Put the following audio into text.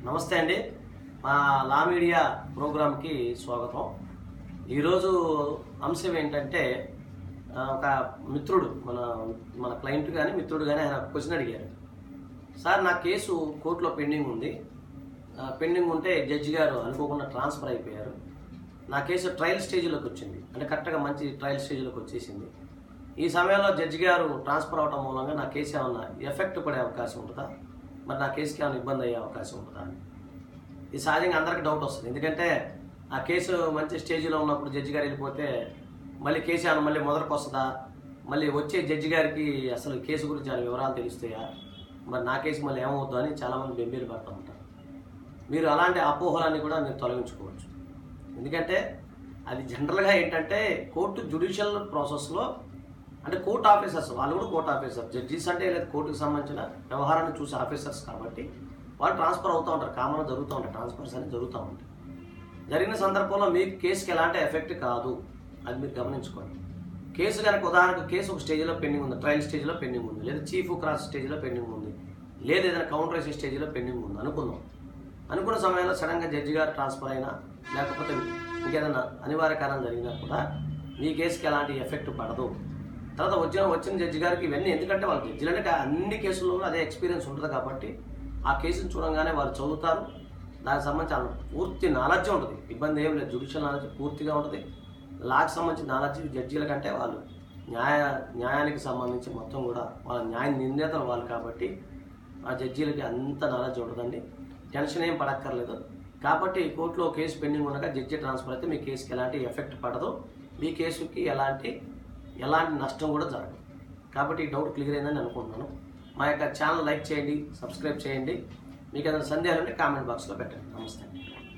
నమస్తే అండి మా లా మీడియా ప్రోగ్రామ్కి స్వాగతం ఈరోజు అంశం ఏంటంటే ఆ, ఒక మిత్రుడు మన మన క్లయింట్ కానీ మిత్రుడు కానీ ఆయన క్వశ్చన్ అడిగారు సార్ నా కేసు కోర్టులో పెండింగ్ ఉంది ఆ, పెండింగ్ ఉంటే జడ్జి గారు అనుకోకుండా ట్రాన్స్ఫర్ అయిపోయారు నా కేసు ట్రయల్ స్టేజ్లోకి వచ్చింది అంటే కరెక్ట్గా మంచి ట్రయల్ స్టేజ్లోకి వచ్చేసింది ఈ సమయంలో జడ్జి గారు ట్రాన్స్ఫర్ అవడం మూలంగా నా కేసు ఏమన్నా ఎఫెక్ట్ పడే అవకాశం ఉంటుందా మరి నా కేసుకి ఏమైనా ఇబ్బంది అయ్యే అవకాశం ఉంటుందా అని ఇది సహజంగా అందరికి డౌట్ వస్తుంది ఎందుకంటే ఆ కేసు మంచి స్టేజ్లో ఉన్నప్పుడు జడ్జి గారు వెళ్ళిపోతే మళ్ళీ కేసు ఏమైనా మళ్ళీ మొదటికి వస్తుందా మళ్ళీ వచ్చే జడ్జి గారికి అసలు కేసు గురించి ఏమైనా వివరాలు తెలుస్తాయా మరి నా కేసు మళ్ళీ ఏమవుతుందో అని చాలామంది బెంబేలు పడుతూ ఉంటారు మీరు అలాంటి అపోహలన్నీ కూడా మీరు తొలగించుకోవచ్చు ఎందుకంటే అది జనరల్గా ఏంటంటే కోర్టు జ్యుడిషియల్ ప్రాసెస్లో అంటే కోర్ట్ ఆఫీసర్స్ వాళ్ళు కూడా కోర్ట్ ఆఫీసర్ జడ్జీస్ అంటే లేదు కోర్టుకు సంబంధించిన వ్యవహారాన్ని చూసే ఆఫీసర్స్ కాబట్టి వాళ్ళు ట్రాన్స్ఫర్ అవుతూ ఉంటారు కామన్గా జరుగుతూ ఉంటాయి ట్రాన్స్ఫర్స్ అనేది జరుగుతూ ఉంటాయి జరిగిన సందర్భంలో మీ కేసుకి ఎలాంటి ఎఫెక్ట్ కాదు అది మీరు గమనించుకోండి కేసు కనుక ఉదాహరణకు కేసు ఒక స్టేజ్లో పెండింగ్ ఉంది ట్రయల్ స్టేజ్లో పెండింగ్ ఉంది లేదా చీఫ్ క్రాస్ స్టేజ్లో పెండింగ్ ఉంది లేదా ఏదైనా కౌంటర్ వేసే స్టేజ్లో పెండింగ్ ఉంది అనుకుందాం అనుకున్న సమయంలో సడన్గా జడ్జి గారు ట్రాన్స్ఫర్ అయినా లేకపోతే ఇంకేదైనా అనివార్య కారణం జరిగినా కూడా మీ కేసుకి ఎలాంటి ఎఫెక్ట్ పడదు తర్వాత వచ్చిన వచ్చిన జడ్జి గారికి ఇవన్నీ ఎందుకంటే వాళ్ళు జడ్జిలు అంటే అన్ని కేసుల్లోనూ అదే ఎక్స్పీరియన్స్ ఉంటుంది కాబట్టి ఆ కేసును చూడంగానే వారు చదువుతారు దానికి సంబంధించి వాళ్ళ పూర్తి నాలెడ్జ్ ఉంటుంది ఇబ్బంది ఏం లేదు జుడిషియల్ నాలెడ్జ్ పూర్తిగా ఉంటుంది లాకి సంబంధించిన నాలెడ్జ్ జడ్జీల కంటే వాళ్ళు న్యాయ న్యాయానికి సంబంధించి మొత్తం కూడా వాళ్ళ న్యాయ నిర్ణేతలు వాళ్ళు కాబట్టి ఆ జడ్జీలకి అంత నాలెడ్జ్ ఉంటుందండి టెన్షన్ ఏం పడక్కర్లేదు కాబట్టి కోర్టులో కేసు పెండింగ్ ఉండగా జడ్జి ట్రాన్స్ఫర్ అయితే మీ కేసుకి ఎలాంటి ఎఫెక్ట్ పడదు మీ కేసుకి ఎలాంటి ఎలాంటి నష్టం కూడా జరగదు కాబట్టి ఈ డౌట్ క్లియర్ అయిందని అనుకుంటున్నాను మా యొక్క ఛానల్ లైక్ చేయండి సబ్స్క్రైబ్ చేయండి మీకు ఏదైనా సందేహాలు ఉంటే కామెంట్ బాక్స్లో పెట్టండి నమస్తే